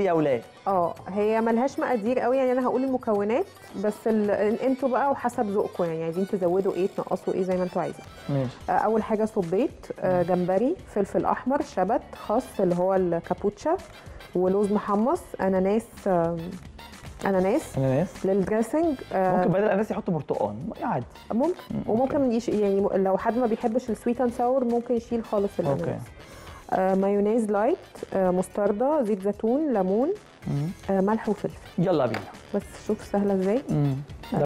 يا ولاد اه هي ملهاش مقادير قوي يعني انا هقول المكونات بس ال... انتوا بقى وحسب ذوقكم يعني عايزين تزودوا ايه تنقصوا ايه زي ما انتوا عايزين ماشي آه، اول حاجه صبيت آه، جمبري فلفل احمر شبت خس اللي هو الكابوتشا ولوز محمص اناناس آم، اناناس اناناس للدريسنج آه، ممكن بدل الاناناس يحطوا برتقال عادي ممكن وممكن يش... يعني م- لو حد ما بيحبش السويت اند ساور ممكن يشيل خالص الاناناس اوكي آه مايونيز لايت آه مستردة زيت زيتون ليمون مم. آه ملح وفلفل يلا بينا بس شوف سهله ازاي مم.